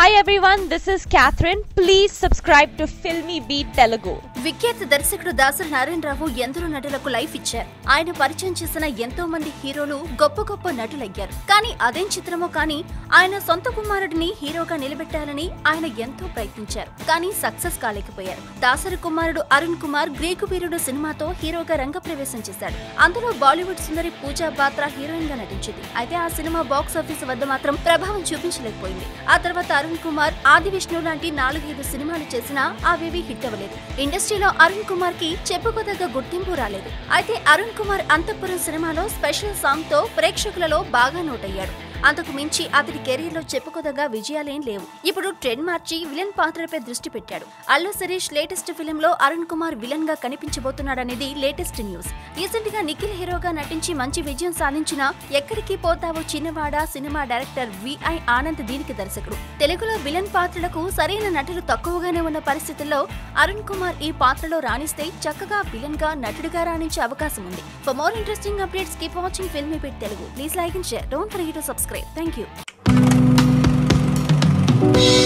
Hi everyone, this is Catherine. Please subscribe to Filmy Beat Telugu. విఖ్యాత దర్శకుడు దాసరి నారాయణరావు ఎందరో నటులకు life ఇచ్చారు ఆయన పరిచయం చేసిన ఎంతో మంది హీరోలు గొప్ప గొప్ప నటులయ్యారు కానీ అదేం చిత్రమో కానీ ఆయన సొంత కుమారుడిని హీరోగా నిలబెట్టాలని ఆయన ఎంతో ప్రయత్నించారు కానీ సక్సెస్ కాలేకపోయారు దాసరి కుమారుడు అరుణ్ కుమార్ గ్రీకు వీరుడు సినిమాతో హీరోగా రంగప్రవేశం చేశాడు అందులో బాలీవుడ్ సుందరి పూజా బాత్రా హీరోయిన్ గా నటించింది అయితే ఆ సినిమా బాక్స్ ఆఫీస్ వద్ద మాత్రం ప్రభావం చూపించలేకపోయింది ఆ తర్వాత అరుణ్ కుమార్ ఆది విష్ణు లాంటి నాలుగైదు సినిమాలు చేసినా అవేవి హిట్ అవ్వలేదు ఇండస్ట్రీలో అరుణ్ కుమార్ కి చెప్పుకోదగ్గ గుర్తింపు రాలేదు అయితే అరుణ్ కుమార్ అంతఃపురం సినిమాలో స్పెషల్ సాంగ్ తో ప్రేక్షకులలో బాగా నోటయ్యాడు అంతకు మించి అతడి కెరీర్ లో చెప్పుకోదగ్గ విజయాలేం లేవు ఇప్పుడు ట్రెండ్ మార్చి విలన్ పాత్రపై దృష్టి పెట్టాడు అల్లు శరీష్ లేటెస్ట్ ఫిలిం లో అరుణ్ కుమార్ విలన్ గా కనిపించబోతున్నాడనేది లేటెస్ట్ న్యూస్ రీసెంట్ గా నిఖిల్ హీరోగా నటించి మంచి విజయం సాధించిన ఎక్కడికి పోతావో చిన్నవాడ సినిమా డైరెక్టర్ విఐ ఆనంద్ దీనికి దర్శకుడు తెలుగులో విలన్ పాత్రలకు సరైన నటులు తక్కువగానే ఉన్న పరిస్థితుల్లో అరుణ్ కుమార్ ఈ పాత్రలో రాణిస్తే చక్కగా విలన్ గా నటుడిగా రాణించే అవకాశం ఉంది for more interesting updates keep watching Filmy Bit Telugu please like and share don't forget to subscribe thank you